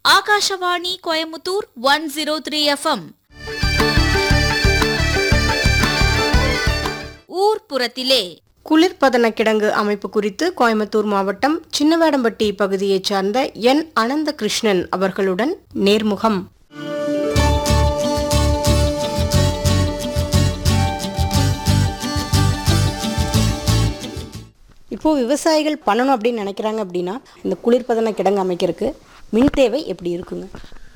Akashvani Coimbatore one zero three FM ஊர்ப்புறத்திலே குளிர்பதன கிடங்கு அமைப்பு குறித்து கோயம்புத்தூர் மாவட்டம் சின்னவேடம்பட்டி பகுதியைச் சார்ந்த என் அனந்த கிருஷ்ணன் அவர்களுடன் நேர்முகம் இப்போ விவசாயிகள் பண்ணணும் அப்படின்னு நினைக்கிறாங்க அப்படின்னா இந்த குளிர்பதன கிடங்கு அமைக்கிறதுக்கு மின் தேவை எப்படி இருக்குங்க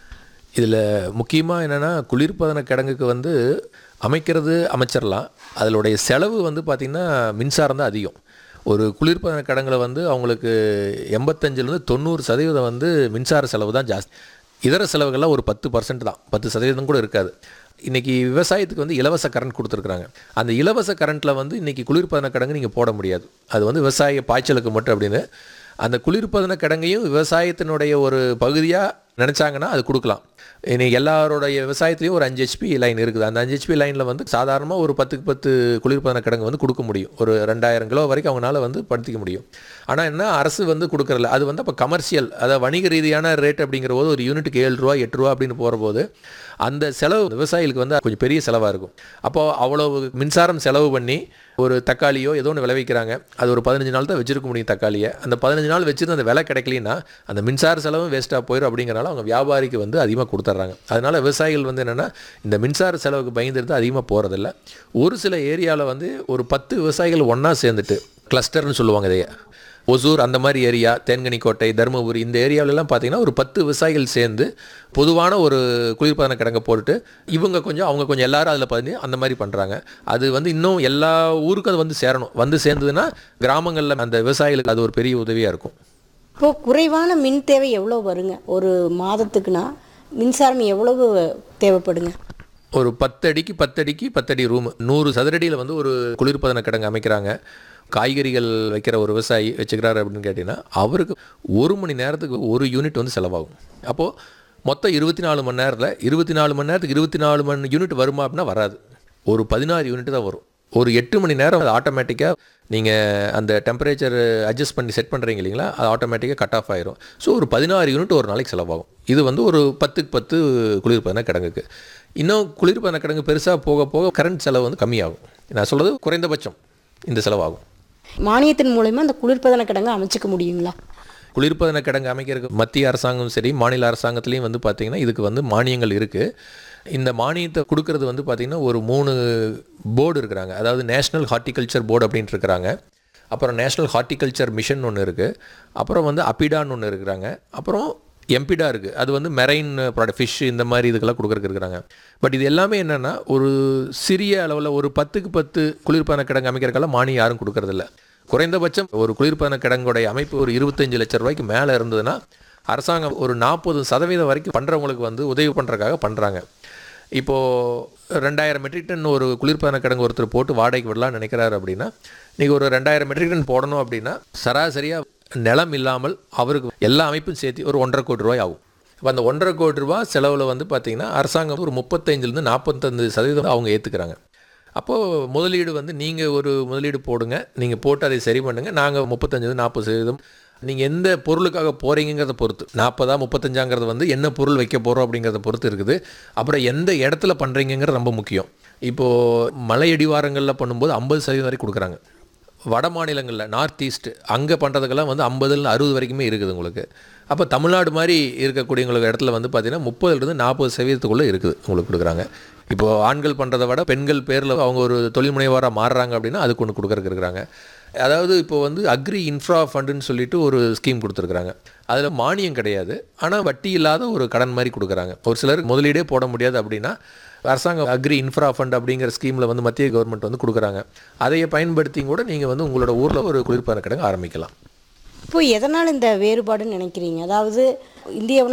இதில் முக்கியமாக என்னென்னா குளிர்பதன கிடங்குக்கு வந்து அமைக்கிறது அமைச்சிடலாம் அதனுடைய செலவு வந்து பார்த்திங்கன்னா மின்சாரம் தான் அதிகம் ஒரு குளிர்பதன கிடங்குல வந்து அவங்களுக்கு எண்பத்தஞ்சிலேருந்து தொண்ணூறு சதவீதம் வந்து மின்சார செலவு தான் ஜாஸ்தி இதர செலவுகள்லாம் ஒரு பத்து பர்சன்ட் தான் பத்து சதவீதம் கூட இருக்காது இன்றைக்கி விவசாயத்துக்கு வந்து இலவச கரண்ட் கொடுத்துருக்குறாங்க அந்த இலவச கரண்ட்டில் வந்து இன்றைக்கி குளிர்பதன கிடங்கு நீங்கள் போட முடியாது அது வந்து விவசாய பாய்ச்சலுக்கு மட்டும் அப்படின்னு அந்த குளிர்பதன கிடங்கையும் விவசாயத்தினுடைய ஒரு பகுதியாக நினச்சாங்கன்னா அது கொடுக்கலாம் இன்னைக்கு எல்லாருடைய விவசாயத்துலேயும் ஒரு அஞ்சு ஹெச்பி லைன் இருக்குது அந்த அஞ்சு ஹெச்பி லைனில் வந்து சாதாரணமாக ஒரு பத்துக்கு பத்து குளிர்பதன கிடங்கு வந்து கொடுக்க முடியும் ஒரு ரெண்டாயிரம் கிலோ வரைக்கும் அவங்களால வந்து படுத்திக்க முடியும் ஆனால் என்ன அரசு வந்து கொடுக்கறதில்ல அது வந்து அப்போ கமர்ஷியல் அதாவது வணிக ரீதியான ரேட் அப்படிங்கிற போது ஒரு யூனிட்டுக்கு ஏழு ரூபா எட்டு ரூபா அப்படின்னு போகிற போது அந்த செலவு விவசாயிகளுக்கு வந்து கொஞ்சம் பெரிய செலவாக இருக்கும் அப்போது அவ்வளவு மின்சாரம் செலவு பண்ணி ஒரு தக்காளியோ ஏதோ ஒன்று விளைவிக்கிறாங்க அது ஒரு பதினஞ்சு நாள் தான் வச்சிருக்க முடியும் தக்காளியை அந்த பதினஞ்சு நாள் வச்சுருந்து அந்த விலை கிடைக்கலனா அந்த மின்சார செலவும் வேஸ்ட்டாக போயிடும் அப்படிங்கிறனால அவங்க வியாபாரிக்கு வந்து அதிகமாக கொடுத்துட்றாங்க அதனால் விவசாயிகள் வந்து என்னென்னா இந்த மின்சார செலவுக்கு பயந்துட்டு அதிகமாக போகிறதில்ல ஒரு சில ஏரியாவில் வந்து ஒரு பத்து விவசாயிகள் ஒன்றா சேர்ந்துட்டு கிளஸ்டர்னு சொல்லுவாங்க இதைய ஒசூர் அந்த மாதிரி ஏரியா தேன்கனிக்கோட்டை தருமபுரி இந்த ஏரியாவிலலாம் பார்த்தீங்கன்னா ஒரு பத்து விவசாயிகள் சேர்ந்து பொதுவான ஒரு குளிர்பதன கிடங்க போட்டுட்டு இவங்க கொஞ்சம் அவங்க கொஞ்சம் எல்லாரும் அதில் பண்ணி அந்த மாதிரி பண்ணுறாங்க அது வந்து இன்னும் எல்லா ஊருக்கும் அது வந்து சேரணும் வந்து சேர்ந்ததுன்னா கிராமங்களில் அந்த விவசாயிகளுக்கு அது ஒரு பெரிய உதவியாக இருக்கும் இப்போ குறைவான மின் தேவை எவ்வளோ வருங்க ஒரு மாதத்துக்குனா மின்சாரம் எவ்வளவு தேவைப்படுங்க ஒரு பத்தடிக்கு பத்தடிக்கு பத்தடி ரூம் நூறு சதுரடியில் வந்து ஒரு குளிர்பதன கிடங்கு அமைக்கிறாங்க காய்கறிகள் வைக்கிற ஒரு விவசாயி வச்சுக்கிறாரு அப்படின்னு கேட்டிங்கன்னா அவருக்கு ஒரு மணி நேரத்துக்கு ஒரு யூனிட் வந்து செலவாகும் அப்போது மொத்தம் இருபத்தி நாலு மணி நேரத்தில் இருபத்தி நாலு மணி நேரத்துக்கு இருபத்தி நாலு மணி யூனிட் வருமா அப்படின்னா வராது ஒரு பதினாறு யூனிட் தான் வரும் ஒரு எட்டு மணி நேரம் அது ஆட்டோமேட்டிக்காக நீங்கள் அந்த டெம்பரேச்சர் அட்ஜஸ்ட் பண்ணி செட் பண்ணுறீங்க இல்லைங்களா அது ஆட்டோமேட்டிக்காக கட் ஆஃப் ஆயிரும் ஸோ ஒரு பதினாறு யூனிட் ஒரு நாளைக்கு செலவாகும் இது வந்து ஒரு பத்துக்கு பத்து குளிர்பதன கிடங்குக்கு இன்னும் குளிர்பதன கிடங்கு பெருசாக போக போக கரண்ட் செலவு வந்து கம்மியாகும் நான் சொல்கிறது குறைந்தபட்சம் இந்த செலவாகும் மானியத்தின் மூலயமா அந்த குளிர்பதன கிடங்கு அமைச்சிக்க முடியுங்களா குளிர்பதன கிடங்கு அமைக்கிறதுக்கு மத்திய அரசாங்கம் சரி மாநில அரசாங்கத்துலேயும் வந்து பார்த்திங்கன்னா இதுக்கு வந்து மானியங்கள் இருக்குது இந்த மானியத்தை கொடுக்கறது வந்து பார்த்திங்கன்னா ஒரு மூணு போர்டு இருக்கிறாங்க அதாவது நேஷ்னல் ஹார்ட்டிகல்ச்சர் போர்டு அப்படின்ட்டு இருக்கிறாங்க அப்புறம் நேஷ்னல் ஹார்ட்டிகல்ச்சர் மிஷன் ஒன்று இருக்குது அப்புறம் வந்து அப்பிடான்னு ஒன்று இருக்கிறாங்க அப்புறம் எம்பிடா இருக்குது அது வந்து மெரைன் ப்ராடக்ட் ஃபிஷ் இந்த மாதிரி இதுக்கெல்லாம் கொடுக்குறக்கு இருக்கிறாங்க பட் இது எல்லாமே என்னென்னா ஒரு சிறிய அளவில் ஒரு பத்துக்கு பத்து குளிர்பான கிடங்கு அமைக்கிறதுக்கெல்லாம் மானியம் யாரும் கொடுக்கறதில்ல குறைந்தபட்சம் ஒரு குளிர்பான கிடங்குடைய அமைப்பு ஒரு இருபத்தஞ்சு லட்சம் ரூபாய்க்கு மேலே இருந்ததுன்னா அரசாங்கம் ஒரு நாற்பது சதவீதம் வரைக்கும் பண்ணுறவங்களுக்கு வந்து உதவி பண்ணுறதுக்காக பண்ணுறாங்க இப்போது ரெண்டாயிரம் மெட்ரிக் டன் ஒரு குளிர்பதன கிடங்கு ஒருத்தர் போட்டு வாடகைக்கு விடலாம்னு நினைக்கிறாரு அப்படின்னா நீங்கள் ஒரு ரெண்டாயிரம் மெட்ரிக் டன் போடணும் அப்படின்னா சராசரியாக நிலம் இல்லாமல் அவருக்கு எல்லா அமைப்பும் சேர்த்து ஒரு ஒன்றரை கோடி ரூபாய் ஆகும் இப்போ அந்த ஒன்றரை கோடி ரூபா செலவில் வந்து பார்த்திங்கன்னா அரசாங்கம் ஒரு முப்பத்தஞ்சிலேருந்து நாற்பத்தஞ்சு சதவீதம் அவங்க ஏற்றுக்கிறாங்க அப்போது முதலீடு வந்து நீங்கள் ஒரு முதலீடு போடுங்க நீங்கள் போட்டு அதை சரி பண்ணுங்கள் நாங்கள் முப்பத்தஞ்சு நாற்பது சதவீதம் நீங்கள் எந்த பொருளுக்காக போகிறீங்கிறத பொறுத்து நாற்பதா முப்பத்தஞ்சாங்கிறது வந்து என்ன பொருள் வைக்க போகிறோம் அப்படிங்கிறத பொறுத்து இருக்குது அப்புறம் எந்த இடத்துல பண்ணுறீங்கிறது ரொம்ப முக்கியம் இப்போது மலை அடிவாரங்களில் பண்ணும்போது ஐம்பது சதவீதம் வரைக்கும் கொடுக்குறாங்க வட மாநிலங்களில் நார்த் ஈஸ்ட் அங்கே பண்ணுறதுக்கெல்லாம் வந்து ஐம்பதுல அறுபது வரைக்குமே இருக்குது உங்களுக்கு அப்போ தமிழ்நாடு மாதிரி இருக்கக்கூடிய உங்களுக்கு இடத்துல வந்து பார்த்தீங்கன்னா முப்பதுலேருந்து நாற்பது சதவீதத்துக்குள்ளே இருக்குது உங்களுக்கு கொடுக்குறாங்க இப்போது ஆண்கள் பண்ணுறதை விட பெண்கள் பேரில் அவங்க ஒரு தொழில் முனைவராக மாறுறாங்க அப்படின்னா அதுக்கு ஒன்று கொடுக்குறக்கு இருக்கிறாங்க அதாவது இப்போ வந்து அக்ரி இன்ஃப்ரா ஃபண்டுன்னு சொல்லிட்டு ஒரு ஸ்கீம் கொடுத்துருக்குறாங்க அதில் மானியம் கிடையாது ஆனால் வட்டி இல்லாத ஒரு கடன் மாதிரி கொடுக்குறாங்க ஒரு சிலர் முதலீடே போட முடியாது அப்படின்னா அரசாங்கம் அக்ரி இன்ஃப்ரா ஃபண்ட் அப்படிங்கிற ஸ்கீமில் வந்து மத்திய கவர்மெண்ட் வந்து கொடுக்குறாங்க அதையை பயன்படுத்தி கூட நீங்கள் வந்து உங்களோட ஊரில் ஒரு குளிர்பான கிடங்கு ஆரம்பிக்கலாம் இப்போ எதனால் இந்த வேறுபாடுன்னு நினைக்கிறீங்க அதாவது இந்திய